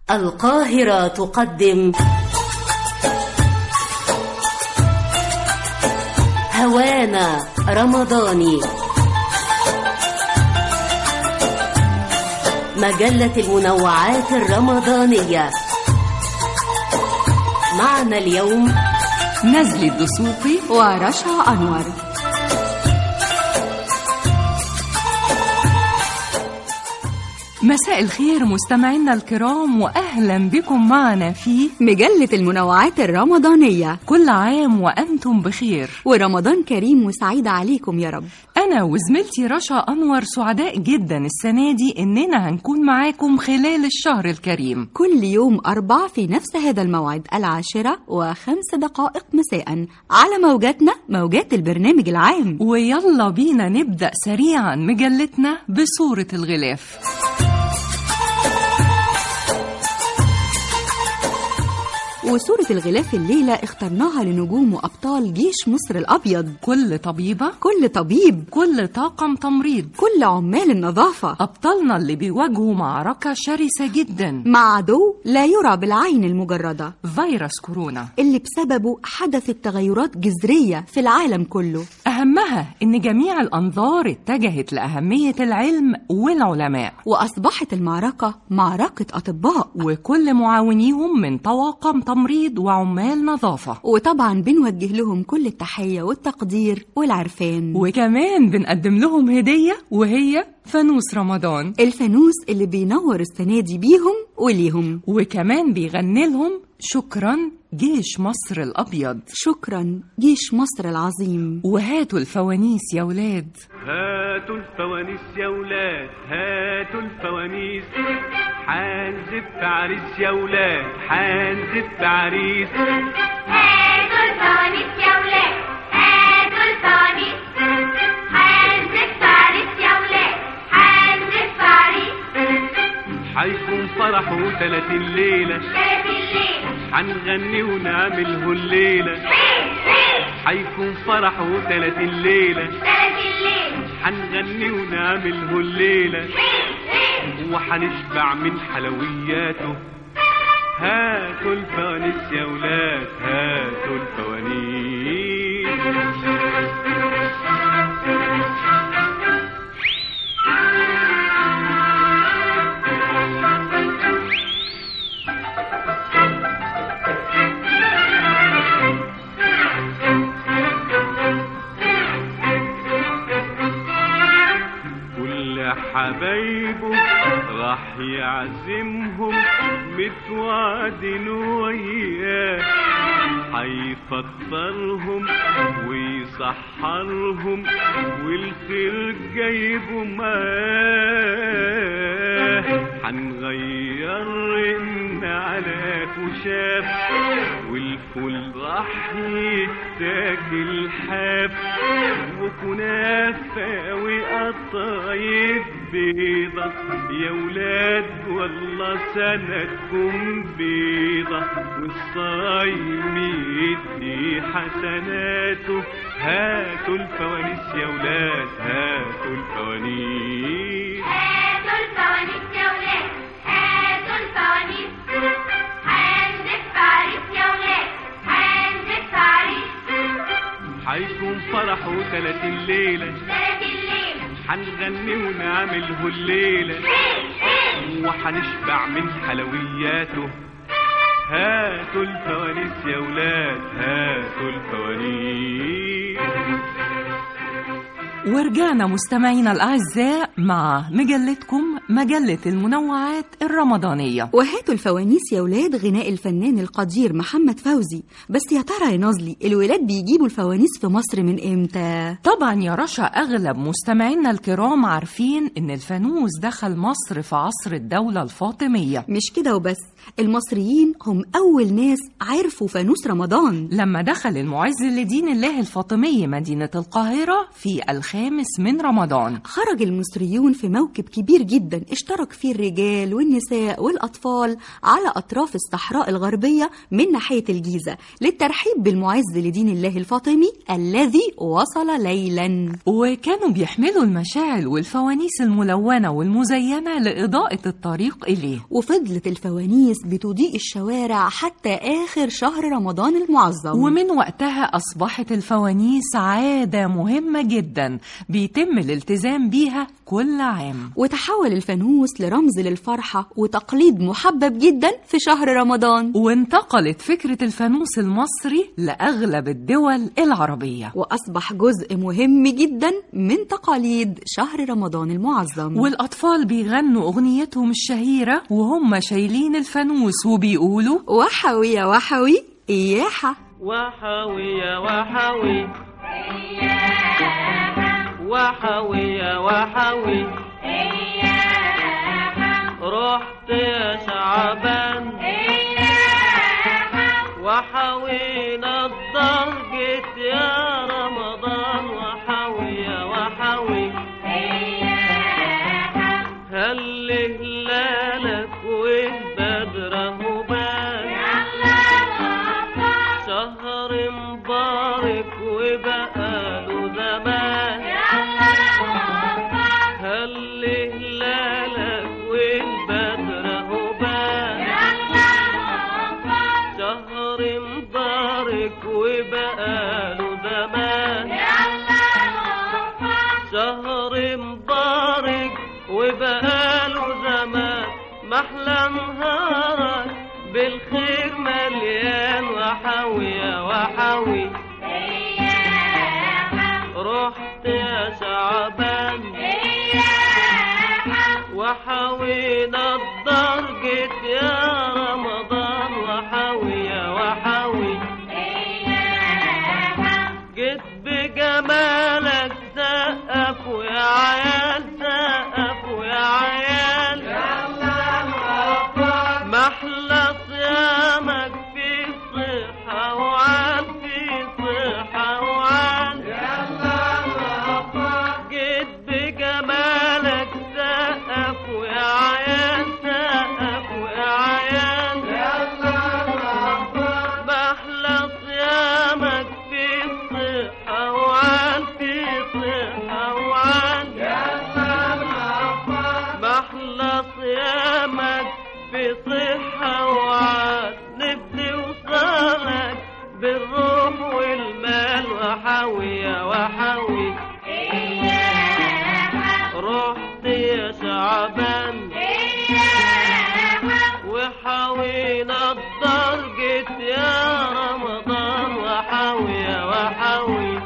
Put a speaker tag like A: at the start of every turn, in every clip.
A: القاهرة تقدم هوانا رمضاني مجلة المنوعات الرمضانية معنا اليوم
B: نزل الدسوقي ورشا أنور مساء الخير مستمعينا الكرام وأهلا بكم معنا في
C: مجلة المنوعات الرمضانية
B: كل عام وأنتم بخير
C: ورمضان كريم وسعيد عليكم يا رب
B: أنا وزميلتي رشا أنور سعداء جدا السنة دي إننا هنكون معاكم خلال الشهر الكريم
C: كل يوم أربع في نفس هذا الموعد العاشرة وخمس دقائق مساء على موجاتنا موجات البرنامج العام
B: ويلا بينا نبدأ سريعا مجلتنا بصورة الغلاف
C: وصورة الغلاف الليلة اخترناها لنجوم وأبطال جيش مصر الأبيض
B: كل طبيبة
C: كل طبيب
B: كل طاقم تمريض
C: كل عمال النظافة
B: أبطالنا اللي بيواجهوا معركة شرسة جدا
C: مع عدو لا يرى بالعين المجردة
B: فيروس كورونا
C: اللي بسببه حدثت تغيرات جذرية في العالم كله
B: أهمها إن جميع الأنظار اتجهت لأهمية العلم والعلماء
C: وأصبحت المعركة معركة أطباء
B: وكل معاونيهم من طواقم تمريض وعمال نظافة
C: وطبعا بنوجه لهم كل التحية والتقدير والعرفان
B: وكمان بنقدم لهم هدية وهي فانوس رمضان
C: الفانوس اللي بينور السنة دي بيهم وليهم
B: وكمان بيغني لهم شكرا جيش مصر الأبيض
C: شكرا جيش مصر العظيم
B: وهاتوا الفوانيس يا ولاد
D: هاتوا الفوانيس يا ولاد هاتوا الفوانيس حنزف عريس يا ولاد حنزف عريس
E: هاتوا الفوانيس يا ولاد هاتوا الفوانيس حنزف عريس يا ولاد حنزف عريس
D: حيكون فرح وتلاتين ليلة
E: تلات الليل
D: حنغني ونعمله الليلة
E: هي هي
D: حيكون فرح وتلاتين ليلة
E: تلات الليل
D: حنغني ونعمله الليلة
E: هي هي
D: وحنشبع من حلوياته هاتوا الفوانيس يا ولاد هاتوا الفوانيس كل حبايبه راح يعزمهم متوعدين وياه هيفطرهم ويسحرهم والخير جايبه معاه هنغير رن على كشاف والفول راح يتاكل حاف وكنافة وقطايف بيضة يا ولاد والله سنتكم بيضة والصايم يدي حسناته هاتوا الفوانيس يا ولاد هاتوا الفوانيس
E: هاتوا الفوانيس يا ولاد هاتوا الفوانيس حنزف عريس يا ولاد حنزف عريس
D: حيكون فرح وتلاتين ليلة
E: تلات الليل
D: حنغني ونعمله الليلة
E: هي هي
D: وحنشبع من حلوياته هاتوا الفوانيس يا ولاد هاتوا الفوانيس
B: ورجعنا مستمعينا الأعزاء مع مجلتكم مجلة المنوعات الرمضانية
C: وهاتوا الفوانيس يا ولاد غناء الفنان القدير محمد فوزي بس يا ترى يا نازلي الولاد بيجيبوا الفوانيس في مصر من امتى
B: طبعا يا رشا أغلب مستمعينا الكرام عارفين إن الفانوس دخل مصر في عصر الدولة الفاطمية
C: مش كده وبس المصريين هم أول ناس عرفوا فانوس رمضان
B: لما دخل المعز لدين الله الفاطمي مدينة القاهرة في الخامس من رمضان
C: خرج المصريون في موكب كبير جدا جدا اشترك فيه الرجال والنساء والأطفال على أطراف الصحراء الغربية من ناحية الجيزة للترحيب بالمعز لدين الله الفاطمي الذي وصل ليلا
B: وكانوا بيحملوا المشاعل والفوانيس الملونة والمزينة لإضاءة الطريق إليه
C: وفضلت الفوانيس بتضيء الشوارع حتى آخر شهر رمضان المعظم
B: ومن وقتها أصبحت الفوانيس عادة مهمة جدا بيتم الالتزام بيها كل عام
C: وتحول الفانوس لرمز للفرحة وتقليد محبب جدا في شهر رمضان
B: وانتقلت فكرة الفانوس المصري لأغلب الدول العربية
C: وأصبح جزء مهم جدا من تقاليد شهر رمضان المعظم
B: والأطفال بيغنوا أغنيتهم الشهيرة وهم شايلين الفانوس وبيقولوا
C: وحوي يا وحوي إياحة
F: وحوي يا وحوي وحوي يا وحوي رحت يا شعبان وحوينا الضرجة يا رمضان وحوي يا وحوي هل هلالك والبدر هبان شهر مبارك وبقاله زمان هل هلالك والبدر هبان شهر مبارك وبقاله زمان شهر مبارك وبقاله زمان محلى نهارك بالخير مليان وحوي يا وحوي رحت يا شعبان وحوينا الدرجة يا رمضان وحوي يا وحوي جيت بجمالك سقف ويا عيال سقف ويا عيال محلى صيامك في صحة وعال في صحة وعال جيت بجمالك سقف ويا عيال سقف ويا عيال محلى صيامك في صحة وعال في صحة وعال محلى صيامك في صحة وعاد نبدي وصالك بالروح والمال وحوي يا وحوي رحت يا شعبان وحوينا الدرجة يا رمضان وحوي يا وحوي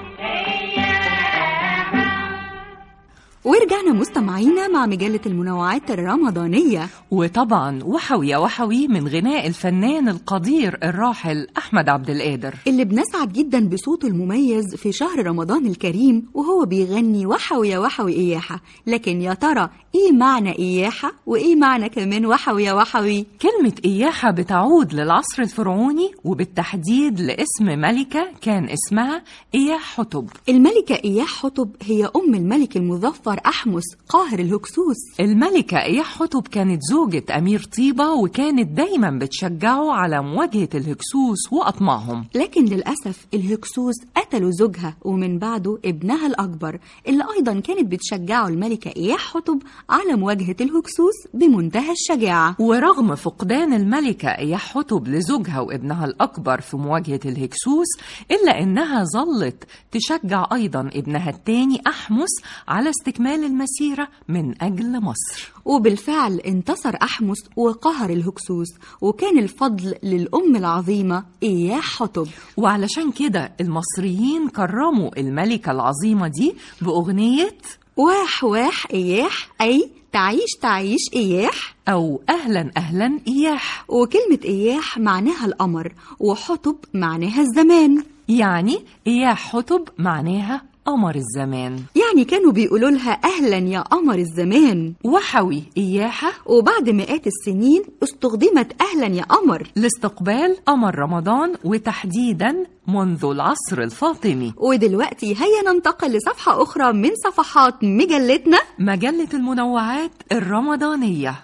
C: ورجعنا مستمعينا مع مجلة المنوعات الرمضانية
B: وطبعا وحوي يا وحوي من غناء الفنان القدير الراحل أحمد عبد القادر
C: اللي بنسعد جدا بصوته المميز في شهر رمضان الكريم وهو بيغني وحوي يا وحوي إياحة لكن يا ترى إيه معنى إياحة وإيه معنى كمان وحوي يا وحوي
B: كلمة إياحة بتعود للعصر الفرعوني وبالتحديد لاسم ملكة كان اسمها إياح حتب
C: الملكة إياح حطب هي أم الملك المظفر أحمس قاهر الهكسوس
B: الملكة إياح حتب كانت زوجة أمير طيبة وكانت دايما بتشجعه على مواجهة الهكسوس وأطماعهم
C: لكن للأسف الهكسوس قتلوا زوجها ومن بعده ابنها الأكبر اللي أيضا كانت بتشجعه الملكة إياح حطب على مواجهة الهكسوس بمنتهى الشجاعة
B: ورغم فقدان الملكة إياح حتب لزوجها وابنها الأكبر في مواجهة الهكسوس إلا إنها ظلت تشجع أيضا ابنها الثاني أحمس على استكمال المسيرة من أجل مصر
C: وبالفعل انتصر أحمس وقهر الهكسوس وكان الفضل للأم العظيمة إياح حطب
B: وعلشان كده المصريين كرموا الملكة العظيمة دي بأغنية
C: واح واح إياح أي تعيش تعيش إياح
B: أو أهلا أهلا إياح
C: وكلمة إياح معناها القمر وحطب معناها الزمان
B: يعني إياح حتب معناها قمر الزمان
C: يعني كانوا بيقولوا لها أهلا يا قمر الزمان
B: وحوي إياحة
C: وبعد مئات السنين استخدمت أهلا يا قمر
B: لاستقبال قمر رمضان وتحديدا منذ العصر الفاطمي
C: ودلوقتي هيا ننتقل لصفحة أخرى من صفحات مجلتنا
B: مجلة المنوعات الرمضانية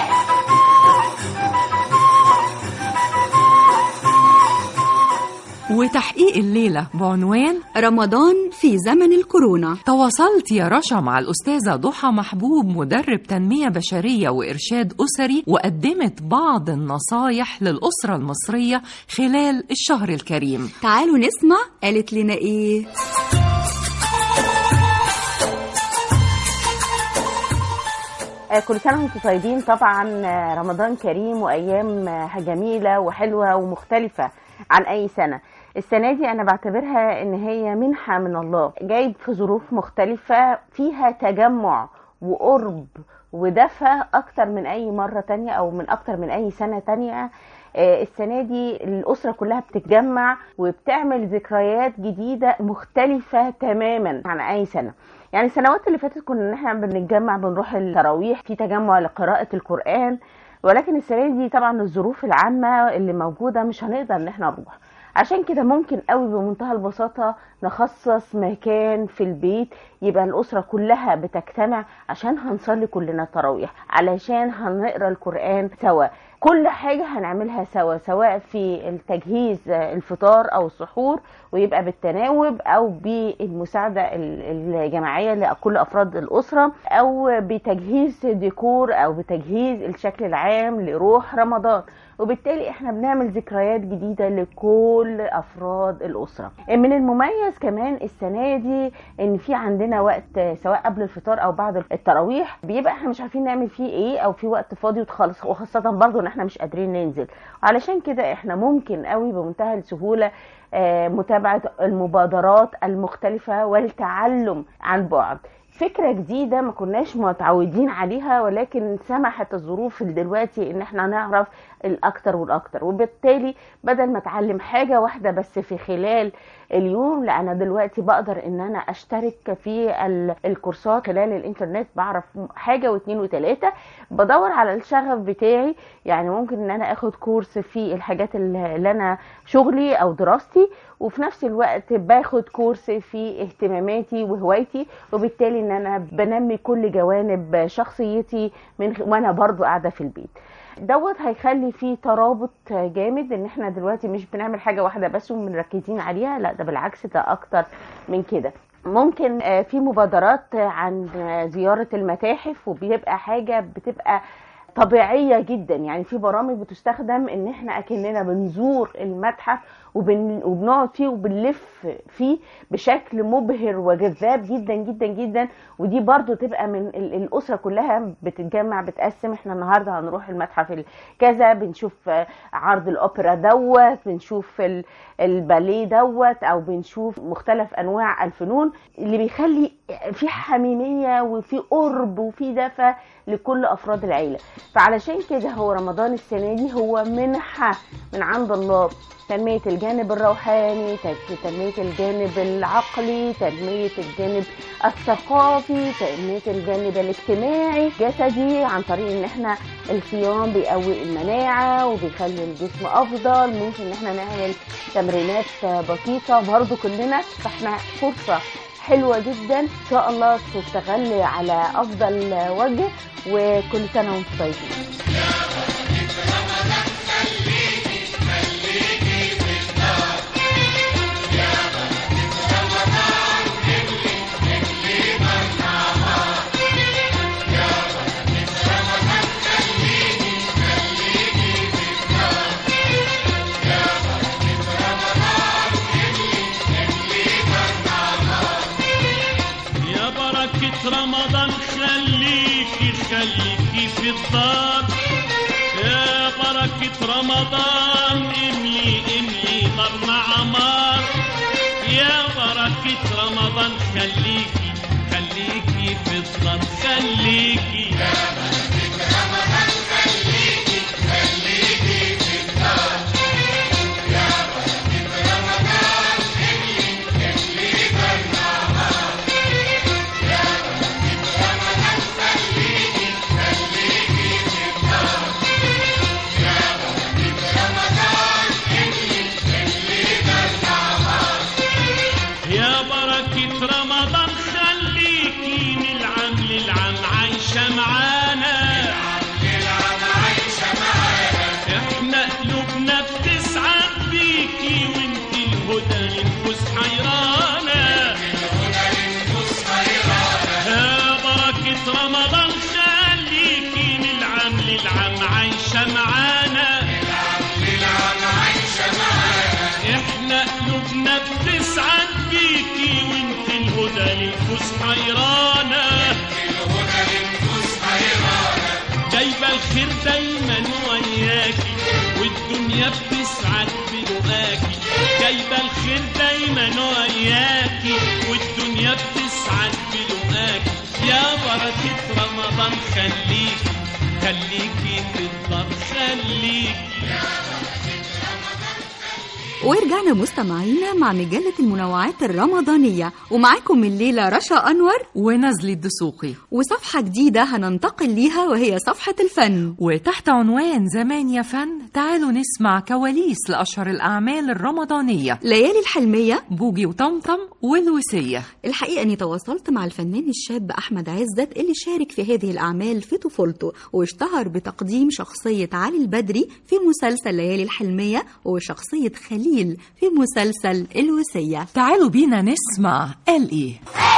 B: وتحقيق الليلة بعنوان
C: رمضان في زمن الكورونا
B: تواصلت يا رشا مع الأستاذة ضحى محبوب مدرب تنمية بشرية وإرشاد أسري وقدمت بعض النصايح للأسرة المصرية خلال الشهر الكريم
C: تعالوا نسمع قالت لنا إيه
G: آه، كل سنة وانتم طيبين طبعا آه، رمضان كريم وأيام آه، جميلة وحلوة ومختلفة عن أي سنة السنة دي أنا بعتبرها إن هي منحة من الله جايب في ظروف مختلفة فيها تجمع وقرب ودفى أكتر من أي مرة تانية أو من أكتر من أي سنة تانية آه، السنة دي الأسرة كلها بتتجمع وبتعمل ذكريات جديدة مختلفة تماما عن أي سنة يعني السنوات اللي فاتت كنا ان احنا بنتجمع بنروح التراويح في تجمع لقراءة القرآن ولكن السنة دي طبعا الظروف العامة اللي موجودة مش هنقدر ان احنا نروح عشان كده ممكن قوي بمنتهى البساطة نخصص مكان في البيت يبقى الأسرة كلها بتجتمع عشان هنصلي كلنا التراويح علشان هنقرا القرآن سوا كل حاجة هنعملها سوا سواء في التجهيز الفطار أو السحور ويبقى بالتناوب أو بالمساعدة ال- الجماعية لكل أفراد الأسرة أو بتجهيز ديكور أو بتجهيز الشكل العام لروح رمضان وبالتالي احنا بنعمل ذكريات جديدة لكل أفراد الأسرة من المميز كمان السنة دي ان في عندنا وقت سواء قبل الفطار او بعد التراويح بيبقى احنا مش عارفين نعمل فيه ايه او في وقت فاضي وخالص وخاصة برضو ان احنا مش قادرين ننزل علشان كده احنا ممكن قوي بمنتهى السهولة آه، متابعة المبادرات المختلفة والتعلم عن بعد فكرة جديدة ما كناش متعودين عليها ولكن سمحت الظروف دلوقتي ان احنا نعرف الاكتر والاكتر وبالتالي بدل ما اتعلم حاجة واحدة بس في خلال اليوم لا انا دلوقتي بقدر ان انا اشترك في ال- الكورسات خلال الانترنت بعرف حاجة واثنين وثلاثة بدور على الشغف بتاعي يعني ممكن ان انا اخد كورس في الحاجات اللي اللي انا شغلي او دراستي وفي نفس الوقت باخد كورس في اهتماماتي وهوايتي وبالتالي ان انا بنمي كل جوانب شخصيتي من وانا برضو قاعده في البيت دوت هيخلي فيه ترابط جامد ان احنا دلوقتي مش بنعمل حاجه واحده بس ومركزين عليها لا ده بالعكس ده اكتر من كده ممكن آه، في مبادرات عن آه، زياره المتاحف وبيبقى حاجه بتبقى طبيعية جدا يعني في برامج بتستخدم ان احنا اكننا بنزور المتحف وبن... وبنقعد فيه وبنلف فيه بشكل مبهر وجذاب جدا جدا جدا ودي برضو تبقى من ال- الاسرة كلها بتتجمع بتقسم احنا النهاردة هنروح المتحف ال- كذا بنشوف آه، عرض الاوبرا دوت بنشوف ال- الباليه دوت او بنشوف مختلف انواع الفنون اللي بيخلي في حميمية وفي قرب وفي دفى لكل افراد العيله فعلشان كده هو رمضان السنه دي هو منحه من عند الله تنمية الجانب الروحاني تن- تنمية الجانب العقلي تنمية الجانب الثقافي تنمية الجانب الاجتماعي جسدي عن طريق ان احنا الصيام بيقوي المناعة وبيخلي الجسم افضل ممكن ان احنا نعمل تمرينات بسيطة برضو كلنا فاحنا فرصة حلوة جدا ان شاء الله تستغل على افضل وجه وكل سنة وانتم طيبين
H: يا بركة رمضان خليكي خليكي في الدار يا بركة رمضان املي املي ضرنا عمار يا بركة رمضان خليكي خليكي في الدار خليكي النفوس حيرانة جايبة الخير دايما وياكي والدنيا بتسعد بلقاكي جايبة الخير دايما وياكي والدنيا بتسعد بلقاكي يا بركة رمضان خليكي خليكي في الدار خليكي
C: ورجعنا مستمعينا مع مجلة المنوعات الرمضانية ومعاكم الليلة رشا أنور
B: ونزلي الدسوقي
C: وصفحة جديدة هننتقل ليها وهي صفحة الفن
B: وتحت عنوان زمان يا فن تعالوا نسمع كواليس لأشهر الأعمال الرمضانية
C: ليالي الحلمية
B: بوجي وطمطم والوسية
C: الحقيقة أني تواصلت مع الفنان الشاب أحمد عزت اللي شارك في هذه الأعمال في طفولته واشتهر بتقديم شخصية علي البدري في مسلسل ليالي الحلمية وشخصية خليل في مسلسل الوسية
B: تعالوا بينا نسمع قال إيه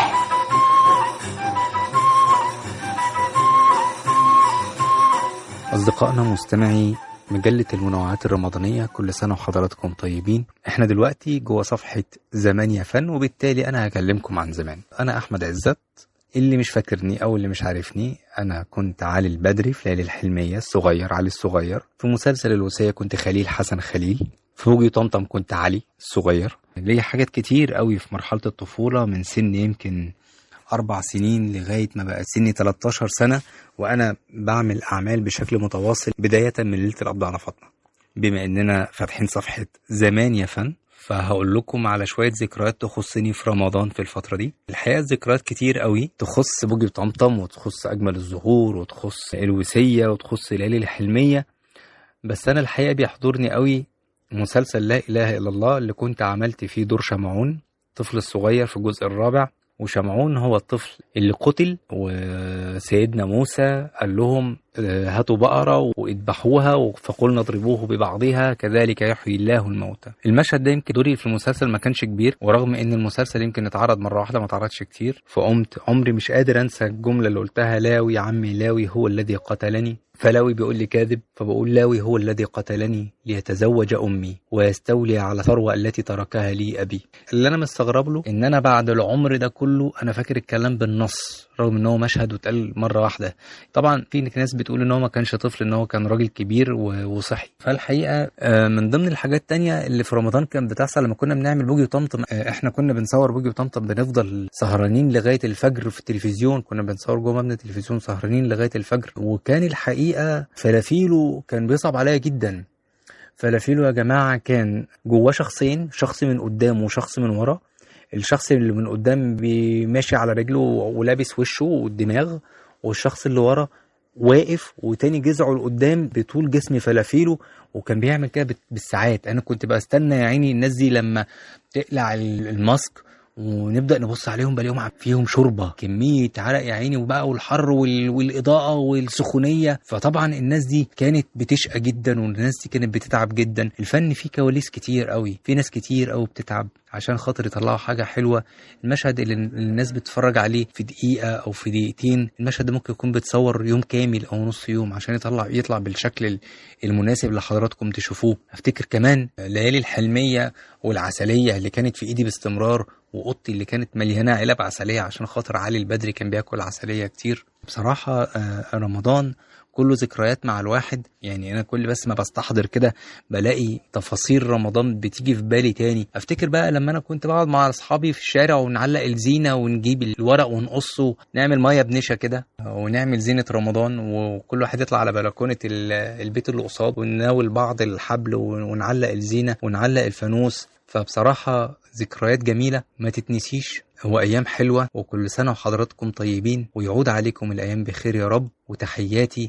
I: أصدقائنا مستمعي مجلة المنوعات الرمضانية كل سنة وحضراتكم طيبين احنا دلوقتي جوه صفحة زمان يا فن وبالتالي أنا هكلمكم عن زمان أنا أحمد عزت اللي مش فاكرني أو اللي مش عارفني أنا كنت علي البدري في ليالي الحلمية الصغير علي الصغير في مسلسل الوصية كنت خليل حسن خليل في بوجي طمطم كنت علي الصغير ليا حاجات كتير قوي في مرحلة الطفولة من سن يمكن أربع سنين لغاية ما بقى سني 13 سنة وأنا بعمل أعمال بشكل متواصل بداية من ليلة القبض على فاطمة بما إننا فاتحين صفحة زمان يا فن فهقول لكم على شوية ذكريات تخصني في رمضان في الفترة دي الحقيقة ذكريات كتير قوي تخص بوجي وطمطم وتخص أجمل الزهور وتخص الوسية وتخص ليالي الحلمية بس أنا الحقيقة بيحضرني قوي مسلسل لا إله إلا الله اللي كنت عملت فيه دور شمعون الطفل الصغير في الجزء الرابع وشمعون هو الطفل اللي قتل وسيدنا موسى قال لهم آه، هاتوا بقرة واذبحوها فقلنا اضربوه ببعضها كذلك يحيي الله الموتى المشهد ده يمكن دوري في المسلسل ما كانش كبير ورغم ان المسلسل يمكن اتعرض مرة واحدة ما اتعرضش كتير فقمت عمري مش قادر انسى الجملة اللي قلتها لاوي عمي لاوي هو الذي قتلني فلاوي بيقول لي كاذب فبقول لاوي هو الذي قتلني ليتزوج امي ويستولي على ثروه التي تركها لي ابي اللي انا مستغرب له ان انا بعد العمر ده كله انا فاكر الكلام بالنص رغم ان هو مشهد واتقال مره واحده طبعا في ناس بتقول ان هو ما كانش طفل ان هو كان راجل كبير و- وصحي فالحقيقه آه، من ضمن الحاجات التانية اللي في رمضان كانت بتحصل لما كنا بنعمل بوجي وطمطم آه، احنا كنا بنصور بوجي وطمطم بنفضل سهرانين لغايه الفجر في التلفزيون كنا بنصور جوه مبنى التلفزيون سهرانين لغايه الفجر وكان الحقيقه فلافيله كان بيصعب عليا جدا فلافيله يا جماعه كان جواه شخصين شخص من قدام وشخص من ورا الشخص اللي من قدام بي- ماشي على رجله ولابس وشه والدماغ والشخص اللي ورا واقف وتاني جذعه لقدام بطول جسم فلافيله وكان بيعمل كده بت- بالساعات انا كنت بستنى يا عيني الناس دي لما تقلع ال- الماسك ونبدا نبص عليهم بلاقيهم فيهم شوربه كميه عرق يا عيني وبقى والحر وال... والاضاءه والسخونيه فطبعا الناس دي كانت بتشقى جدا والناس دي كانت بتتعب جدا الفن فيه كواليس كتير قوي في ناس كتير قوي بتتعب عشان خاطر يطلعوا حاجه حلوه المشهد اللي اللي الناس بتتفرج عليه في دقيقه او في دقيقتين المشهد ده ممكن يكون بتصور يوم كامل او نص يوم عشان يطلع يطلع بالشكل ال- المناسب اللي حضراتكم تشوفوه افتكر كمان ليالي الحلميه والعسليه اللي كانت في ايدي باستمرار واوضتي اللي كانت مليانه علب عسليه عشان خاطر علي البدري كان بياكل عسليه كتير بصراحه آه، رمضان كله ذكريات مع الواحد يعني انا كل بس ما بستحضر كده بلاقي تفاصيل رمضان بتيجي في بالي تاني افتكر بقى لما انا كنت بقعد مع اصحابي في الشارع ونعلق الزينه ونجيب الورق ونقصه نعمل ميه بنشا كده ونعمل زينه رمضان وكل واحد يطلع على بلكونه ال- البيت اللي قصاد ونناول بعض الحبل ونعلق الزينه ونعلق الفانوس فبصراحه ذكريات جميله ما تتنسيش هو أيام حلوة وكل سنة وحضراتكم طيبين ويعود عليكم الأيام بخير يا رب وتحياتي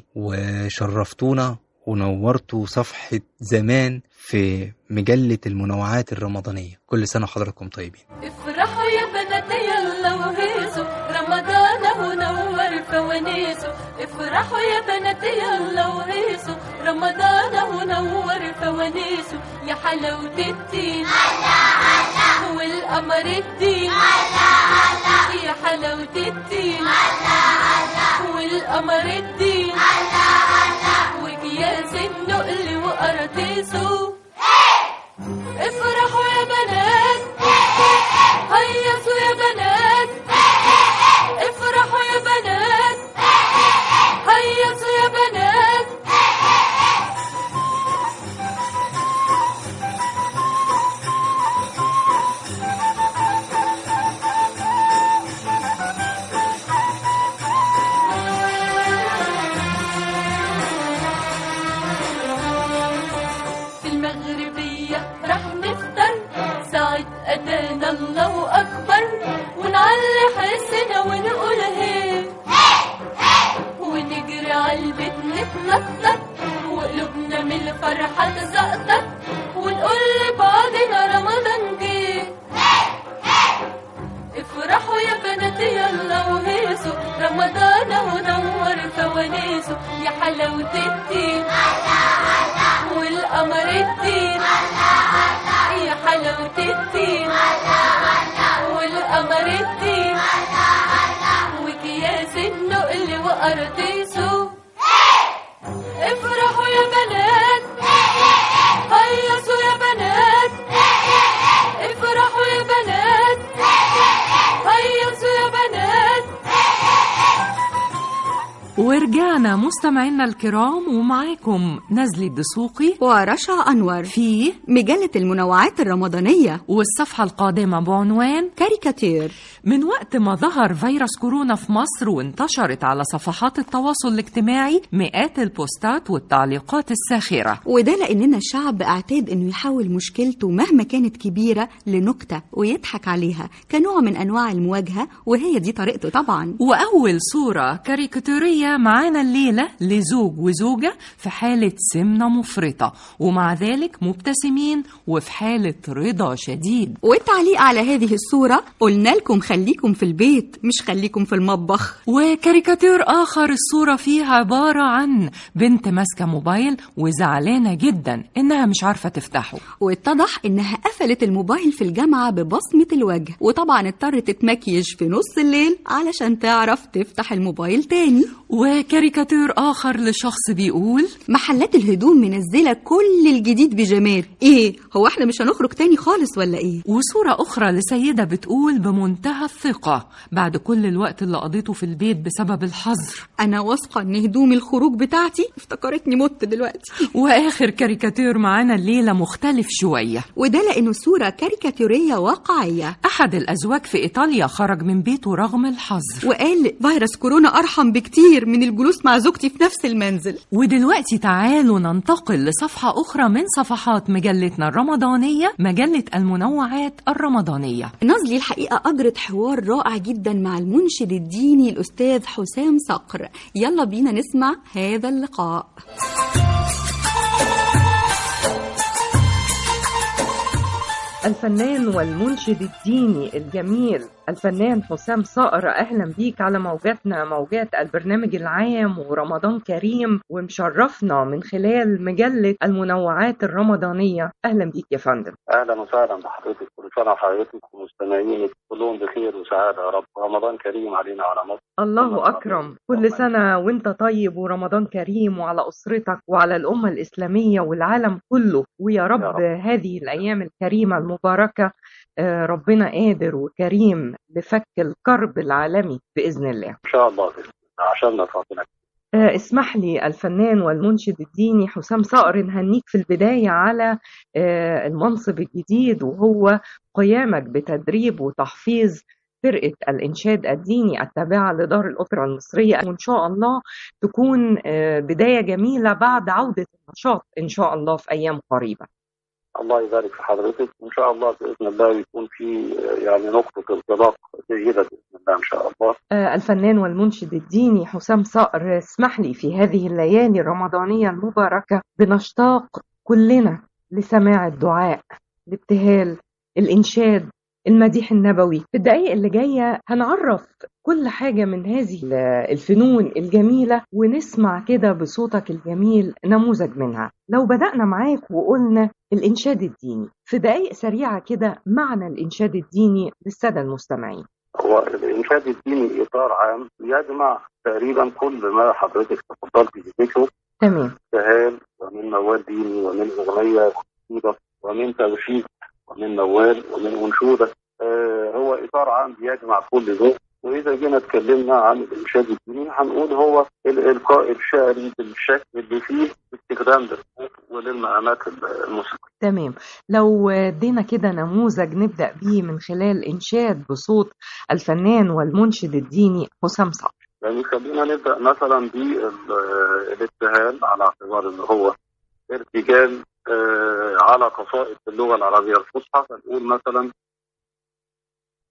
I: وشرفتونا ونورتوا صفحة زمان في مجلة المنوعات الرمضانية كل سنة وحضراتكم طيبين
J: افرحوا يا بنات يلا وهيصوا رمضان اهو نور فوانيسه افرحوا يا بنات يلا وهيصوا رمضان اهو نور فوانيسه يا حلاوة الدين والقمر الدين يا حلاوة الدين والقمر الدين وكياس النقل وقراطيسه افرحوا يا بنات هيصوا يا بنات ده الله أكبر ونعلي حسنا ونقول هي ونجري عالبيت نتنطط وقلوبنا من الفرحة تزقطط ونقول لبعضنا رمضان جه افرحوا يا بنات يلا وهيصوا رمضان اهو نور فوانيسه يا حلاوة الدين والقمر الدين يا حلاوة الدين والقمر الدين وكياس النقل وقراطيسه افرحوا يا بنات هيصوا يا بنات افرحوا يا بنات هيصوا يا بنات
B: ورجعنا مستمعينا الكرام ومعاكم نزلي الدسوقي
C: ورشا أنور
B: في
C: مجلة المنوعات الرمضانية
B: والصفحة القادمة بعنوان
C: كاريكاتير
B: من وقت ما ظهر فيروس كورونا في مصر وانتشرت على صفحات التواصل الاجتماعي مئات البوستات والتعليقات الساخرة
C: وده لأننا الشعب اعتاد إنه يحول مشكلته مهما كانت كبيرة لنكتة ويضحك عليها كنوع من أنواع المواجهة وهي دي طريقته طبعا
B: وأول صورة كاريكاتورية معانا الليلة لزوج وزوجة في حالة سمنة مفرطة ومع ذلك مبتسمين وفي حالة رضا شديد
C: والتعليق على هذه الصورة قلنا لكم خليكم في البيت مش خليكم في المطبخ
B: وكاريكاتير آخر الصورة فيها عبارة عن بنت ماسكة موبايل وزعلانة جدا إنها مش عارفة تفتحه
C: واتضح إنها قفلت الموبايل في الجامعة ببصمة الوجه وطبعا اضطرت تتمكيج في نص الليل علشان تعرف تفتح الموبايل تاني
B: وكاريكاتير آخر لشخص بيقول
C: محلات الهدوم منزلة كل الجديد بجمال ايه هو احنا مش هنخرج تاني خالص ولا ايه
B: وصورة أخرى لسيدة بتقول بمنتهى الثقة بعد كل الوقت اللي قضيته في البيت بسبب الحظر
C: انا واثقة ان هدوم الخروج بتاعتي افتكرتني مت دلوقتي
B: وآخر كاريكاتير معانا الليلة مختلف شوية
C: وده لانه صورة كاريكاتورية واقعية
B: أحد الأزواج في إيطاليا خرج من بيته رغم الحظر
C: وقال فيروس كورونا ارحم بكتير من الجلوس مع زوجتي في نفس المنزل
B: ودلوقتي تعالوا ننتقل لصفحة أخرى من صفحات مجلتنا الرمضانية مجلة المنوعات الرمضانية
C: نازلي الحقيقة أجرت حوار رائع جدا مع المنشد الديني الأستاذ حسام صقر يلا بينا نسمع هذا اللقاء
B: الفنان والمنشد الديني الجميل الفنان حسام صقر اهلا بيك على موجاتنا موجات البرنامج العام ورمضان كريم ومشرفنا من خلال مجله المنوعات الرمضانيه اهلا بيك يا فندم
K: اهلا وسهلا بحضرتك كل سنه وحضرتك ومستمعينك كلهم بخير وسعاده يا رب رمضان كريم علينا وعلى مصر
B: الله اكرم كل سنه وانت طيب ورمضان كريم وعلى اسرتك وعلى الامه الاسلاميه والعالم كله ويا رب,
K: يا رب.
B: هذه الايام الكريمه المباركه آه، ربنا قادر وكريم لفك الكرب العالمي باذن الله
K: ان شاء الله بإذن الله. عشاننا ربنا
B: آه، اسمح لي الفنان والمنشد الديني حسام صقر نهنيك في البداية على آه، المنصب الجديد وهو قيامك بتدريب وتحفيظ فرقة الإنشاد الديني التابعة لدار الأوبرا المصرية وإن شاء الله تكون آه، بداية جميلة بعد عودة النشاط إن شاء الله في أيام قريبة
K: الله يبارك في حضرتك وان شاء الله باذن الله يكون في يعني نقطه انطلاق جيده باذن الله ان شاء الله
B: آه، الفنان والمنشد الديني حسام صقر اسمح لي في هذه الليالي الرمضانية المباركة بنشتاق كلنا لسماع الدعاء الابتهال الإنشاد المديح النبوي في الدقايق اللي جاية هنعرف كل حاجة من هذه ال- الفنون الجميلة ونسمع كده بصوتك الجميل نموذج منها لو بدأنا معاك وقلنا الإنشاد الديني في دقايق سريعة كده معنى الإنشاد الديني للسادة المستمعين
K: هو الانشاد الديني اطار عام يجمع تقريبا كل ما حضرتك تفضلت بذكره
B: تمام
K: سهال ومن موال ديني ومن اغنيه قصيده ومن توشيد ومن موال ومن انشوده آه هو اطار عام بيجمع كل ذوق واذا جينا اتكلمنا عن الانشاد الديني هنقول هو الالقاء الشعري بالشكل اللي فيه استخدام للصوت وللمقامات الموسيقيه
B: تمام لو ادينا كده نموذج نبدأ بيه من خلال إنشاد بصوت الفنان والمنشد الديني حسام صقر
K: يعني خلينا نبدا مثلا بالابتهال على اعتبار ان هو ارتجال آه، على قصائد اللغه العربيه الفصحى فنقول مثلا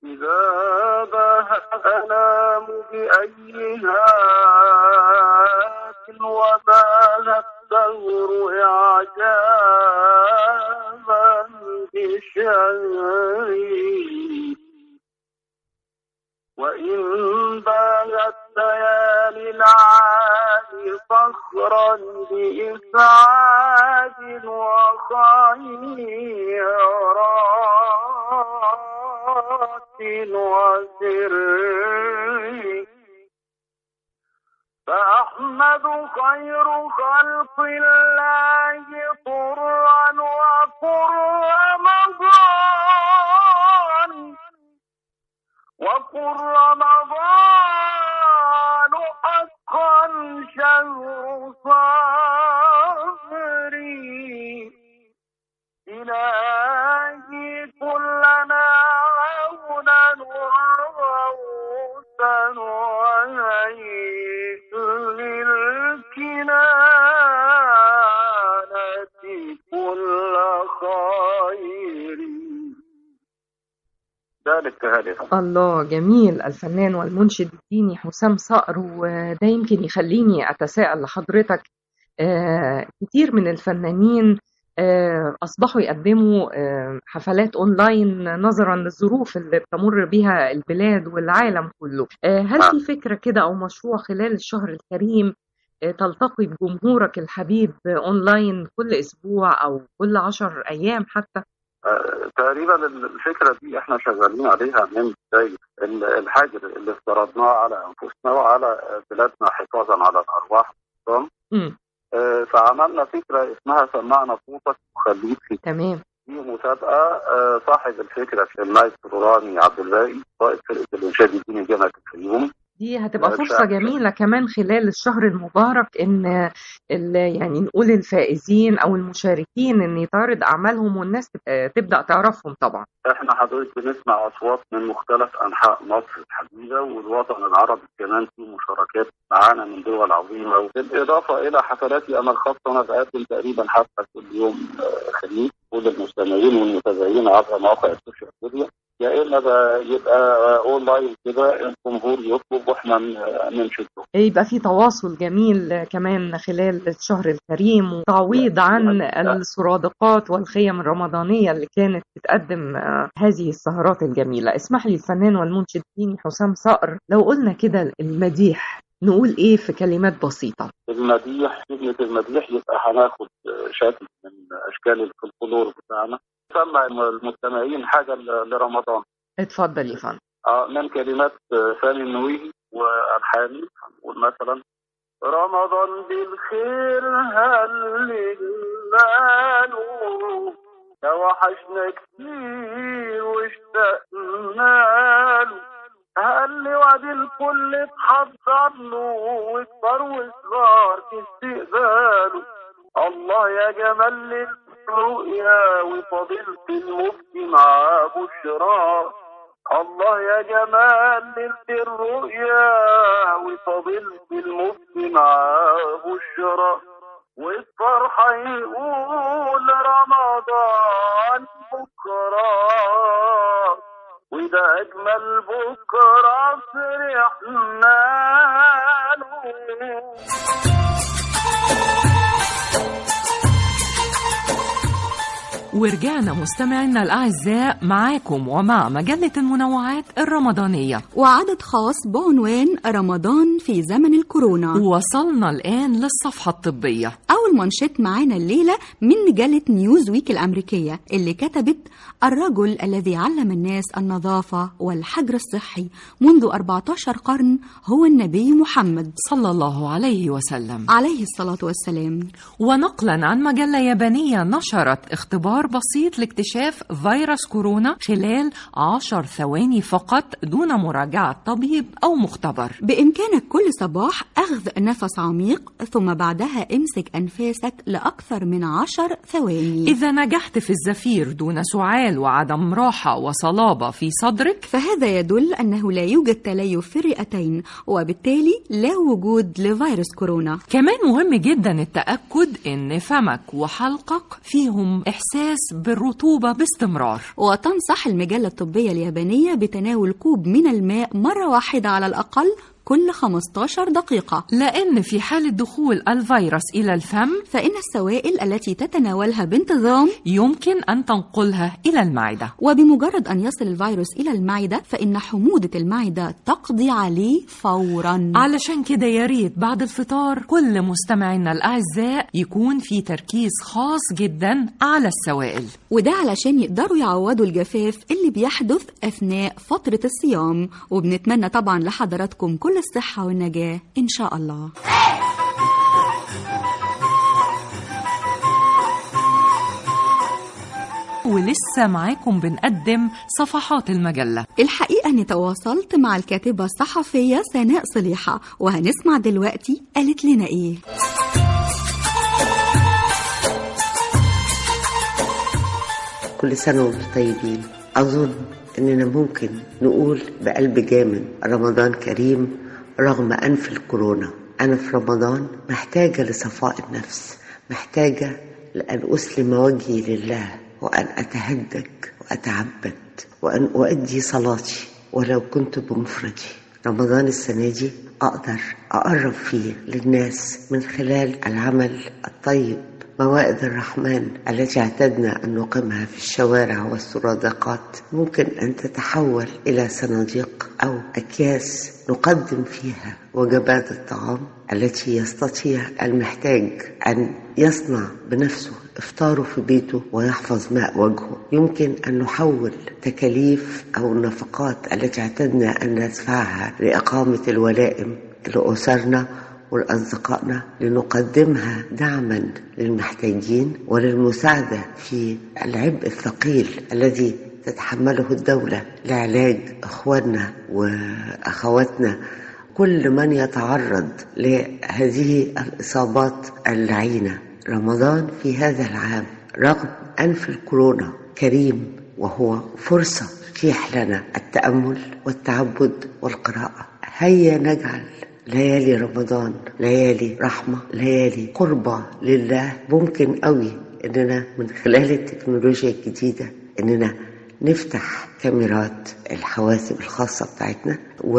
K: إذا باه الأنام بأيها وباه الدهر إعجابا بشيء وإن باغت ليالي العالي فخرا بإسعاد وخيرات وسر فأحمد خير خلق الله طرا وقر رمضان وقل رمضان حقا شهر صبري إلهي كلنا عونا وغوثا وهيئ للكنانة كل خير ذلك هذه
B: الله جميل الفنان والمنشد الديني حسام صقر وده يمكن يخليني أتساءل لحضرتك آه، كتير من الفنانين آه، أصبحوا يقدموا آه، حفلات أونلاين نظرا للظروف اللي بتمر بها البلاد والعالم كله آه، هل في فكرة كده أو مشروع خلال الشهر الكريم آه، تلتقي بجمهورك الحبيب أونلاين كل أسبوع أو كل عشر أيام حتى
K: آه، تقريبا الفكره دي احنا شغالين عليها من بدايه ال- الحجر اللي افترضناه على انفسنا وعلى بلادنا حفاظا على الارواح والنظام.
B: مم.
K: آه، فعملنا فكره اسمها سمعنا صوتك وخليك في
B: تمام
K: دي مسابقه آه، صاحب الفكره المايسترو رامي عبد الباقي قائد فرقه الانشاد الديني جامعه الفيوم
B: دي هتبقى
K: لا،
B: فرصة
K: شاء-
B: جميلة كمان خلال الشهر المبارك إن ال- يعني نقول الفائزين أو المشاركين إن يتعرض أعمالهم والناس تبقى- تبدأ تعرفهم طبعا
K: احنا حضرتك بنسمع اصوات من مختلف انحاء مصر الحبيبه والوطن العربي كمان في مشاركات معانا من دول عظيمه بالاضافه الى حفلاتي انا الخاصه انا بقدم تقريبا حفله كل يوم آه، خميس كل المستمعين والمتابعين عبر مواقع السوشيال ميديا يا اما ب- يبقى اونلاين كده الجمهور يطلب واحنا ن- ننشده
B: يبقى في تواصل جميل كمان خلال الشهر الكريم وتعويض عن السرادقات والخيم الرمضانية اللي كانت بتقدم آه، هذه السهرات الجميلة اسمح لي الفنان والمنشد الديني حسام صقر لو قلنا كده المديح نقول ايه في كلمات بسيطة
K: المديح كلمة المديح يبقى هناخد شكل من أشكال الفلكلور بتاعنا سمع المستمعين حاجة ل- لرمضان
B: اتفضل يا فندم
K: آه، من كلمات آه، سامي النويهي وألحاني هنقول مثلا رمضان بالخير هل المال توحشنا كتير واشتقنا له هل وعد الكل اتحضر له وكبر وصغار في استقباله الله يا جمال الرؤيا وفضيلة المفتي مع بشرى الله يا جمال ليلة الرؤيا وفضيلة المفتي مع بشرى والفرحة يقول رمضان بكرة وده أجمل بكرة فرحنا له
B: ورجعنا مستمعينا الأعزاء معاكم ومع مجلة المنوعات الرمضانية
C: وعدد خاص بعنوان رمضان في زمن الكورونا
B: وصلنا الآن للصفحة الطبية
C: أول منشط معانا الليلة من مجلة نيوز ويك الأمريكية اللي كتبت الرجل الذي علم الناس النظافة والحجر الصحي منذ 14 قرن هو النبي محمد
B: صلى الله عليه وسلم
C: عليه الصلاة والسلام
B: ونقلا عن مجلة يابانية نشرت اختبار بسيط لاكتشاف فيروس كورونا خلال عشر ثواني فقط دون مراجعة طبيب أو مختبر
C: بإمكانك كل صباح أخذ نفس عميق ثم بعدها امسك أنفاسك لأكثر من عشر ثواني
B: إذا نجحت في الزفير دون سعال وعدم راحة وصلابة في صدرك
C: فهذا يدل أنه لا يوجد تليف في الرئتين وبالتالي لا وجود لفيروس كورونا
B: كمان مهم جدا التأكد إن فمك وحلقك فيهم إحساس الإحساس بالرطوبة باستمرار
C: وتنصح المجلة الطبية اليابانية بتناول كوب من الماء مرة واحدة على الأقل كل 15 دقيقة
B: لأن في حالة دخول الفيروس إلى الفم
C: فإن السوائل التي تتناولها بانتظام
B: يمكن أن تنقلها إلى المعدة
C: وبمجرد أن يصل الفيروس إلى المعدة فإن حموضة المعدة تقضي عليه فورا
B: علشان كده يا ريت بعد الفطار كل مستمعينا الأعزاء يكون في تركيز خاص جدا على السوائل
C: وده علشان يقدروا يعوضوا الجفاف اللي بيحدث أثناء فترة الصيام وبنتمنى طبعا لحضراتكم كل الصحة والنجاة إن شاء الله
B: ولسه معاكم بنقدم صفحات المجلة
C: الحقيقة أني تواصلت مع الكاتبة الصحفية سناء صليحة وهنسمع دلوقتي قالت لنا إيه
L: كل سنة وانتم طيبين أظن إننا ممكن نقول بقلب جامد رمضان كريم رغم أنف الكورونا أنا في رمضان محتاجة لصفاء النفس محتاجة لأن أسلم وجهي لله وأن أتهدج وأتعبد وأن أؤدي صلاتي ولو كنت بمفردي رمضان السنة دي أقدر أقرب فيه للناس من خلال العمل الطيب موائد الرحمن التي اعتدنا أن نقيمها في الشوارع والسرادقات ممكن أن تتحول إلى صناديق أو أكياس نقدم فيها وجبات الطعام التي يستطيع المحتاج أن يصنع بنفسه إفطاره في بيته ويحفظ ماء وجهه يمكن أن نحول تكاليف أو النفقات التي اعتدنا أن ندفعها لإقامة الولائم لأسرنا ولأصدقائنا لنقدمها دعما للمحتاجين وللمساعدة في العبء الثقيل الذي تتحمله الدولة لعلاج إخواننا وأخواتنا كل من يتعرض لهذه الإصابات اللعينة رمضان في هذا العام رغم أنف الكورونا كريم وهو فرصة تتيح لنا التأمل والتعبد والقراءة هيا نجعل ليالي رمضان ليالي رحمة ليالي قربة لله ممكن قوي اننا من خلال التكنولوجيا الجديدة اننا نفتح كاميرات الحواسب الخاصة بتاعتنا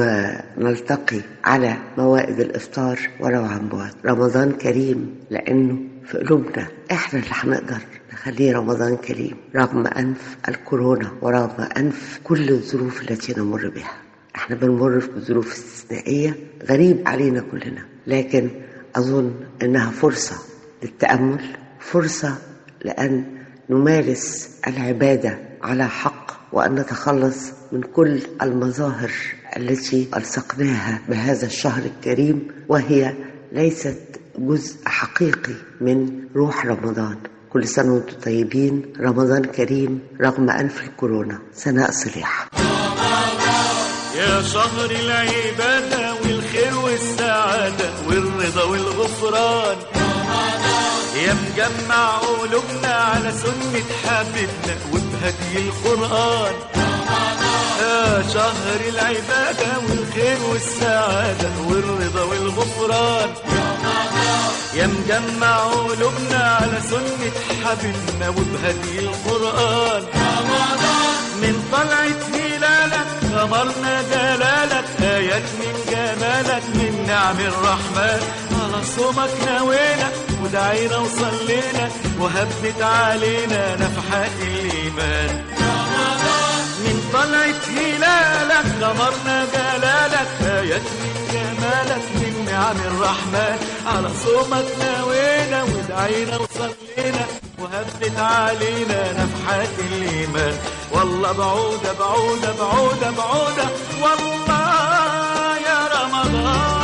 L: ونلتقي على موائد الإفطار ولو عن بعد رمضان كريم لأنه في قلوبنا احنا اللي هنقدر نخليه رمضان كريم رغم أنف الكورونا ورغم أنف كل الظروف التي نمر بها احنا بنمر بظروف استثنائية غريب علينا كلنا لكن أظن أنها فرصة للتأمل فرصة لأن نمارس العبادة على حق وأن نتخلص من كل المظاهر التي ألصقناها بهذا الشهر الكريم وهي ليست جزء حقيقي من روح رمضان كل سنة وانتم طيبين رمضان كريم رغم أنف الكورونا سناء صليح
H: يا شهر العبادة والخير والسعادة والرضا والغفران يا مجمع قلوبنا على سنة حبيبنا وبهدي القرآن يا شهر العبادة والخير والسعادة والرضا والغفران يا مجمع قلوبنا على سنة حبيبنا وبهدي القرآن من طلعة هلالك غمرنا جلالك آيات من جمالك من نعم الرحمن على صومك نوينا ودعينا وصلينا وهبت علينا نفحات الإيمان من طلعة هلالك غمرنا جلالك آيات من جمالك من نعم الرحمن على صومك نوينا ودعينا وصلينا وهبت علينا نفحات الإيمان والله بعودة بعودة بعودة بعودة والله يا رمضان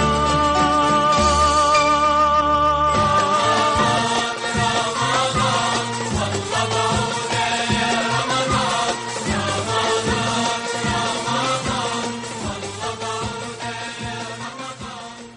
C: ورجعنا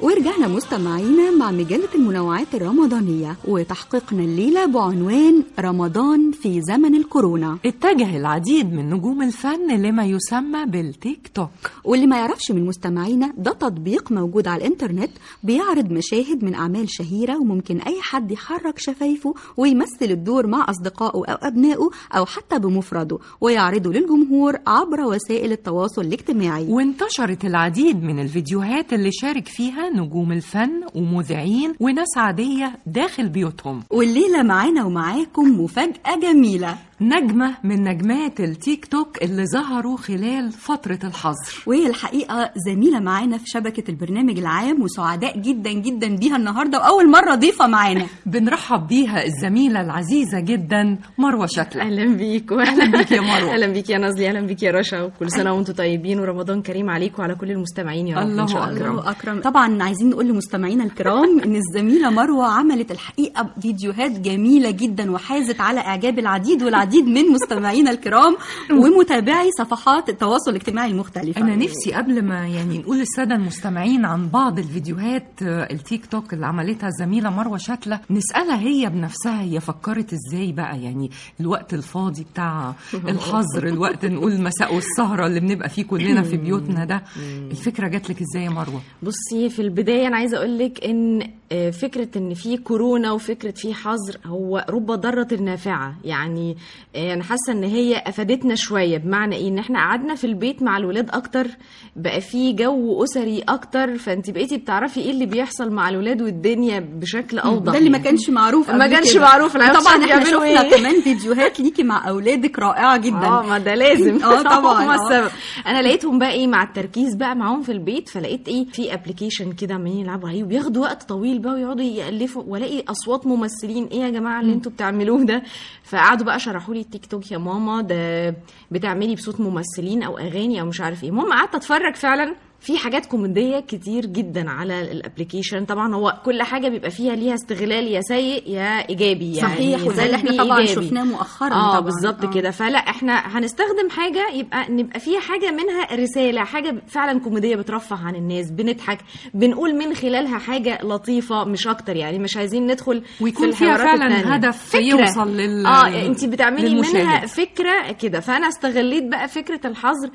C: ورجعنا مستمعينا مع مجلة المنوعات الرمضانية وتحقيقنا الليلة بعنوان رمضان في زمن الكورونا
B: اتجه العديد من نجوم الفن لما يسمى بالتيك توك
C: واللي ما يعرفش من مستمعينا ده تطبيق موجود على الانترنت بيعرض مشاهد من أعمال شهيرة وممكن أي حد يحرك شفايفه ويمثل الدور مع أصدقائه أو أبنائه أو حتى بمفرده ويعرضه للجمهور عبر وسائل التواصل الاجتماعي
B: وانتشرت العديد من الفيديوهات اللي شارك فيها نجوم الفن ومذيعين وناس عادية داخل بيوتهم
C: والليلة معانا ومعاكم مفاجأة جميلة
B: نجمة من نجمات التيك توك اللي ظهروا خلال فترة الحظر
C: وهي الحقيقة زميلة معانا في شبكة البرنامج العام وسعداء جدا جدا بيها النهاردة وأول مرة ضيفة معانا
B: بنرحب بيها الزميلة العزيزة جدا مروة شكلة
M: اهلا بيكم
B: أهلا بيك يا مروة.
M: اهلا بيك يا نازلي اهلا بيك يا رشا وكل سنه وانتم طيبين ورمضان كريم عليكم وعلى كل المستمعين يا رب
B: الله
M: ان شاء الله
C: الله أكرم طبعا عايزين نقول لمستمعينا الكرام إن الزميلة مروة عملت الحقيقة فيديوهات جميلة جدا وحازت على إعجاب العديد والعديد من مستمعينا الكرام ومتابعي صفحات التواصل الاجتماعي المختلفة
B: أنا نفسي قبل ما يعني نقول للسادة المستمعين عن بعض الفيديوهات آه، التيك توك اللي عملتها الزميلة مروة شكلة نسألها هي بنفسها هي فكرت إزاي بقى يعني الوقت الفاضي بتاع الحظر الوقت نقول مساء والسهرة اللي بنبقى فيه كلنا في بيوتنا ده الفكرة جات لك إزاي يا مروة؟
M: بصي في البدايه انا عايزه اقول لك ان آه، فكره ان في كورونا وفكره في حظر هو رب ضاره نافعه يعني آه، انا حاسه ان هي افادتنا شويه بمعنى ايه ان احنا قعدنا في البيت مع الولاد اكتر بقى في جو اسري اكتر فانت بقيتي بتعرفي ايه اللي بيحصل مع الولاد والدنيا بشكل اوضح
C: ده اللي ما
M: يعني.
C: كانش معروف
M: ما
C: قبل
M: كانش
C: كده.
M: معروف انا
C: طبعا احنا
M: بيعملوا
C: شفنا
M: ايه
C: كمان فيديوهات ليكي مع اولادك رائعه جدا
M: اه ما ده لازم
C: اه طبعا
M: هم
C: آه.
M: السبب انا لقيتهم بقى ايه مع التركيز بقى معاهم في البيت فلقيت ايه في ابلكيشن كده عمالين يلعبوا عليه وبياخدوا وقت طويل بقى ويقعدوا يالفوا والاقي اصوات ممثلين ايه يا جماعه اللي انتوا بتعملوه ده فقعدوا بقى شرحوا لي التيك توك يا ماما ده بتعملي بصوت ممثلين او اغاني او مش عارف ايه المهم قعدت اتفرج فعلا في حاجات كوميديه كتير جدا على الابلكيشن طبعا هو كل حاجه بيبقى فيها ليها استغلال يا سيء يا ايجابي يعني
C: صحيح وده اللي احنا
M: سلبي
C: طبعا
M: إيجابي.
C: شفناه مؤخرا
M: اه
C: طبعا
M: بالظبط
C: آه.
M: كده فلا احنا هنستخدم حاجه يبقى نبقى فيها حاجه منها رساله حاجه فعلا كوميديه بترفه عن الناس بنضحك بنقول من خلالها حاجه لطيفه مش اكتر يعني مش عايزين ندخل
B: ويكون
M: في
B: فيها
M: الحوارات
B: فعلا
M: التانية.
B: هدف
M: فكرة.
B: يوصل لل
M: اه انت بتعملي
B: للمشاهد.
M: منها فكره كده فانا استغليت بقى فكره الحظر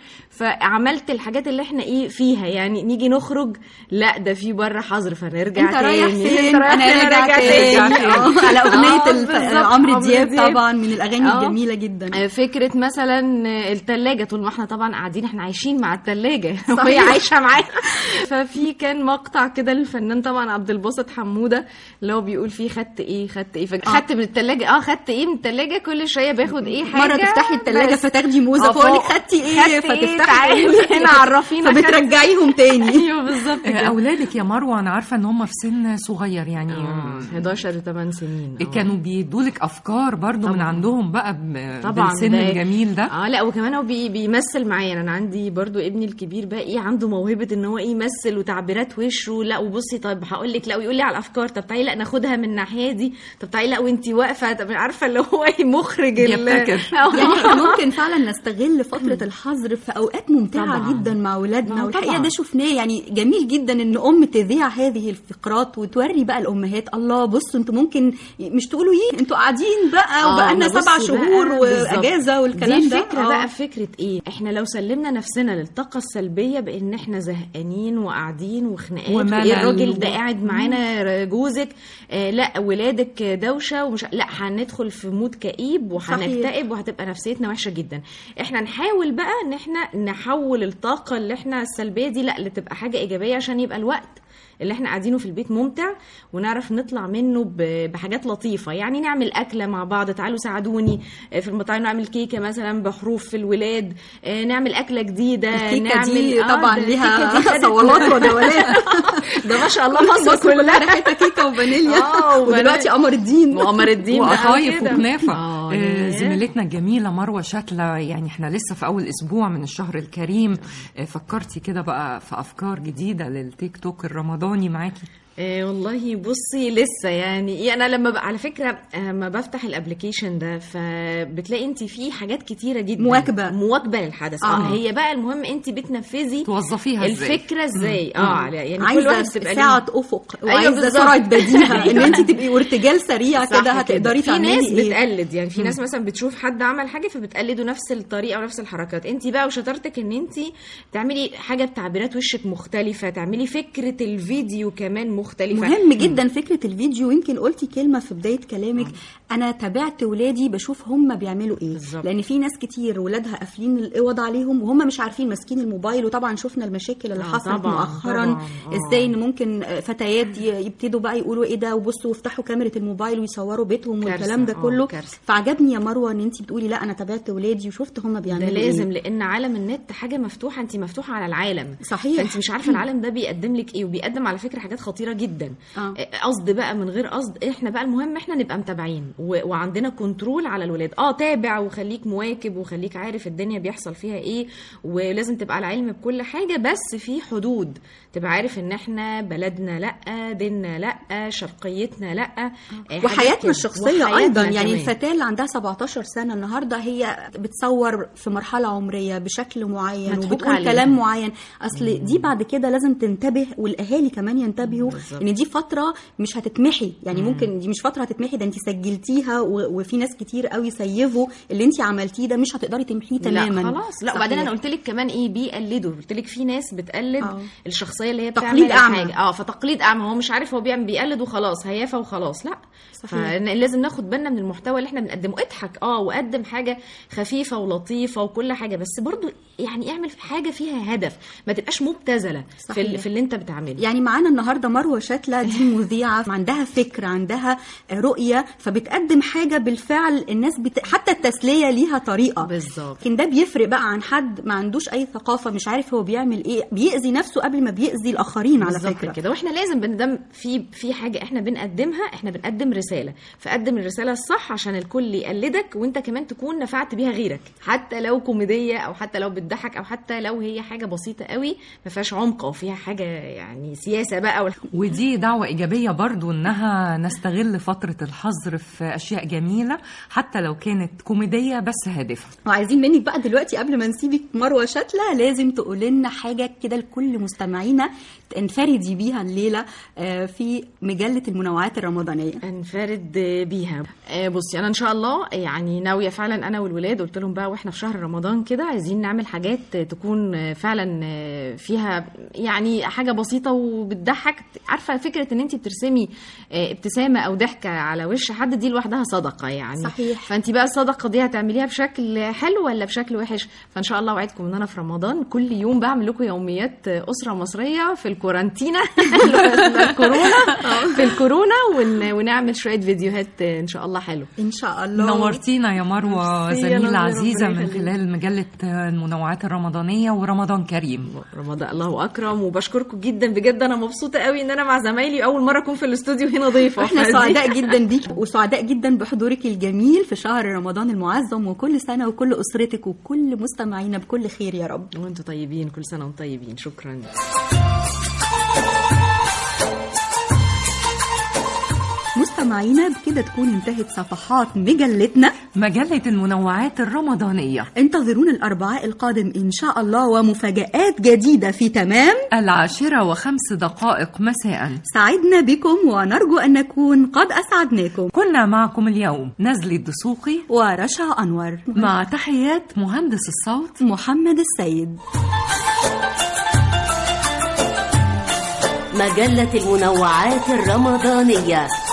M: فعملت الحاجات اللي احنا ايه فيها يعني نيجي نخرج لا ده في بره حظر فنرجع
C: انت رايح
M: تاني.
C: فين
M: انت رايح
C: انا
M: فين؟
C: راجع
M: أرجع
C: تاني آه، على اغنيه
M: آه،
C: الف-
M: بالظبط،
C: عمرو دياب طبعا من الاغاني
M: آه.
C: الجميله جدا
M: آه، فكرة مثلا التلاجة طول ما احنا طبعا قاعدين احنا عايشين مع التلاجة
C: صحيح.
M: وهي عايشة معانا ففي كان مقطع كده للفنان طبعا عبد الباسط حمودة اللي هو بيقول فيه خدت ايه خدت ايه خدت من التلاجة اه خدت ايه من التلاجة كل شوية باخد ايه حاجة
C: مره تفتحي الثلاجه
M: بس.
C: فتاخدي موزه
M: آه،
C: فاقول لك
M: فوق.
C: خدتي ايه
M: خدت
C: فتفتحي
M: تعالي
C: تقولي
M: هنا عرفينا خدت-
C: فبترجعيهم تاني
M: ايوه بالظبط
B: آه،
M: كده
B: أولادك يا مروة أنا عارفة إن هم في سن صغير يعني
M: 11 8 سنين آه.
B: كانوا بيدولك أفكار برضو من
M: طبعاً.
B: عندهم بقى ب-
M: طبعا
B: بالسن
M: ده-
B: الجميل ده
M: اه لا وكمان هو بي بيمثل معايا انا عندي برضو ابني الكبير بقى ايه عنده موهبه ان هو ايه يمثل وتعبيرات وشه لا وبصي طب هقول لك لا ويقول لي على الافكار طب تعالي لا ناخدها من الناحيه دي طب تعالي لا وانت واقفه طب عارفه اللي هو ايه مخرج ال-
B: يبتكر.
M: آه.
C: يعني احنا ممكن فعلا نستغل فترة الحظر في أوقات ممتعة
M: طبعاً.
C: جدا مع أولادنا
M: ما هو
C: والحقيقة
M: طبعاً.
C: ده شفناه يعني جميل جدا إن أم تذيع هذه الفقرات وتوري بقى الأمهات الله بصوا أنتوا ممكن مش تقولوا إيه أنتوا قاعدين بقى
M: آه،
C: وبقالنا
M: ما
C: سبع
M: بصي
C: شهور
M: بقى بالظبط.
C: وأجازة والكلام
M: دي
C: ده
M: الفكره
C: آه.
M: بقى فكره ايه احنا لو سلمنا نفسنا للطاقه السلبيه بان احنا زهقانين وقاعدين وخناقات
B: وملل
M: وايه الراجل
B: و-
M: ده قاعد معانا جوزك آه لا ولادك دوشه ومش لا هندخل في مود كئيب وهنكتئب وهتبقى نفسيتنا وحشه جدا احنا نحاول بقى ان احنا نحول الطاقه اللي احنا السلبيه دي لا لتبقى حاجه ايجابيه عشان يبقى الوقت اللي احنا قاعدينه في البيت ممتع ونعرف نطلع منه ب- بحاجات لطيفه يعني نعمل اكله مع بعض تعالوا ساعدوني آه، في المطاعم نعمل كيكه مثلا بحروف في الولاد آه، نعمل اكله جديده
C: الكيكة
M: نعمل
C: دي
M: آه،
C: طبعا
M: ده
C: ليها
M: الكيكة دي خدت-
C: صولات ودولات
M: ده ما شاء الله مصر كلها
C: ريحتها كيكة وفانيليا
M: آه،
C: ودلوقتي قمر الدين
M: وقمر الدين بقى
B: وقطايف
M: كده.
B: وكنافه
M: آه،
B: آه،
M: ياه.
B: زميلتنا الجميله مروه شكله يعني احنا لسه في اول اسبوع من الشهر الكريم آه، فكرتي كده بقى في افكار جديده للتيك توك الرمضاني معاكي
M: إيه والله بصي لسه يعني انا لما ب... على فكره لما بفتح الابلكيشن ده فبتلاقي انت فيه حاجات كتيره جدا
C: مواكبة.
M: مواكبه للحدث اه,
C: آه.
M: هي بقى المهم انت بتنفذي
B: توظفيها ازاي
M: الفكره ازاي
C: مم.
M: اه يعني كل
C: عايزه
M: واحد بتبقى ليه-
C: ساعة افق
M: أيوة
C: وعايزه
M: بالظبط.
C: سرعه بديهه ان انت تبقي وارتجال سريع
M: صح
C: كده هتقدري
M: في ناس
C: تعملي ايه
M: بتقلد يعني في ناس مثلا بتشوف حد عمل حاجه فبتقلده نفس الطريقه ونفس الحركات انت بقى وشطارتك ان انت تعملي حاجه بتعبيرات وشك مختلفه تعملي فكره الفيديو كمان مختلفه
C: مهم جدا فكره الفيديو يمكن قلتي كلمه في بدايه كلامك انا تابعت ولادي بشوف هم بيعملوا ايه
M: بالظبط.
C: لان في ناس كتير ولادها قافلين الاوض عليهم وهم مش عارفين ماسكين الموبايل وطبعا شفنا المشاكل اللي
M: آه،
C: حصلت
M: طبعاً،
C: مؤخرا
M: طبعاً، آه.
C: ازاي ان ممكن فتيات ي- يبتدوا بقى يقولوا ايه ده وبصوا وافتحوا كاميرا الموبايل ويصوروا بيتهم
M: كارثة،
C: والكلام ده
M: آه،
C: كله
M: كارثة.
C: فعجبني يا مروه ان انت بتقولي لا انا تابعت ولادي وشفت هم
M: ده
C: بيعملوا
M: لازم
C: ايه
M: لان عالم النت حاجه مفتوحه انت مفتوحه على العالم
C: صحيح.
M: فانت مش عارفه العالم ده بيقدم لك ايه وبيقدم على فكره حاجات خطيره جدا
C: آه.
M: قصد بقى من غير قصد احنا بقى المهم احنا نبقى متابعين و... وعندنا كنترول على الولاد اه تابع وخليك مواكب وخليك عارف الدنيا بيحصل فيها ايه ولازم تبقى على علم بكل حاجه بس في حدود تبقى عارف ان احنا بلدنا لا ديننا لا شرقيتنا لا آه، حاجات
C: وحياتنا
M: كده.
C: الشخصيه
M: وحياتنا
C: ايضا يعني
M: كمان.
C: الفتاه اللي عندها 17 سنه النهارده هي بتصور في مرحله عمريه بشكل معين
M: مضحوك
C: وبتقول
M: عليها.
C: كلام معين اصل دي بعد كده لازم تنتبه والاهالي كمان ينتبهوا
M: بالظبط.
C: ان دي فتره مش هتتمحي يعني ممكن دي مش فتره هتتمحي ده انت سجلتيها و- وفي ناس كتير قوي سيفوا اللي انت عملتيه ده مش هتقدري تمحيه تماما
M: لا خلاص لا وبعدين انا قلت لك كمان ايه بيقلدوا قلت لك في ناس بتقلد
C: آه.
M: الشخصيه اللي هي
C: تقليد
M: بتعمل
C: أعمى.
M: حاجه اه فتقليد اعمى هو مش عارف هو بيعمل بيقلد وخلاص هيافه وخلاص لا
C: صحيح.
M: فلازم ناخد بالنا من المحتوى اللي احنا بنقدمه اضحك اه وقدم حاجه خفيفه ولطيفه وكل حاجه بس برضو يعني اعمل حاجه فيها هدف ما تبقاش مبتذله في,
C: صحيح.
M: ال- في اللي انت بتعمله
C: يعني معانا النهارده مروه شتله دي مذيعه عندها فكر عندها رؤيه فبتقدم حاجه بالفعل الناس بت... حتى التسليه ليها طريقه
M: بالظبط
C: لكن ده بيفرق بقى عن حد ما عندوش اي ثقافه مش عارف هو بيعمل ايه بيأذي نفسه قبل ما بيأذي الاخرين على
M: بالظبط
C: فكره
M: كده واحنا لازم بندم في في حاجه احنا بنقدمها احنا بنقدم رساله فقدم الرساله الصح عشان الكل يقلدك وانت كمان تكون نفعت بيها غيرك حتى لو كوميديه او حتى لو بتضحك او حتى لو هي حاجه بسيطه قوي ما فيهاش عمق وفيها حاجه يعني سياسه بقى وال-
B: ودي دعوة إيجابية برضو إنها نستغل فترة الحظر في أشياء جميلة حتى لو كانت كوميدية بس هادفة
C: وعايزين منك بقى دلوقتي قبل ما نسيبك مروه شتله لازم تقول لنا حاجه كده لكل مستمعينا تنفردي بيها الليله آه، في مجله المنوعات الرمضانيه
M: انفرد بيها آه، بصي انا ان شاء الله يعني ناويه فعلا انا والولاد قلت لهم بقى واحنا في شهر رمضان كده عايزين نعمل حاجات تكون فعلا فيها يعني حاجه بسيطه وبتضحك عارفه فكره ان انت بترسمي آه، ابتسامه او ضحكه على وش حد دي لوحدها صدقه يعني
C: صحيح.
M: فانت بقى الصدقه دي هتعمليها بشكل حلو ولا بشكل وحش فان شاء الله اوعدكم ان انا في رمضان كل يوم بعمل لكم يوميات اسره مصريه في الكورانتينا الكورونا في الكورونا ون... ونعمل شويه فيديوهات ان شاء الله حلو
C: ان شاء الله
B: نورتينا يا مروة
M: ميرسي يا
B: زميلة
M: نورة،
B: عزيزة
M: ربنا
B: من
M: يخليك.
B: خلال مجلة المنوعات الرمضانية ورمضان كريم
M: رمضان الله اكرم وبشكركم جدا بجد انا مبسوطه قوي ان انا مع زمايلي اول مره اكون في الاستوديو هنا ضيفه
C: احنا
M: فدي-
C: سعداء جدا بيك وسعداء جدا بحضورك الجميل في شهر رمضان المعظم وكل سنه وكل اسرتك وكل مستمعينا بكل خير يا رب
M: وانتم طيبين كل سنه وانتم طيبين شكرا
C: مستمعينا بكده تكون انتهت صفحات مجلتنا
B: مجلة المنوعات الرمضانية
C: انتظرونا الاربعاء القادم ان شاء الله ومفاجآت جديده في تمام
B: العاشرة وخمس دقائق مساء
C: سعدنا بكم ونرجو ان نكون قد اسعدناكم
B: كنا معكم اليوم نزلي الدسوقي
C: ورشا انور
B: مع تحيات مهندس الصوت
C: محمد السيد
A: مجلة المنوعات الرمضانية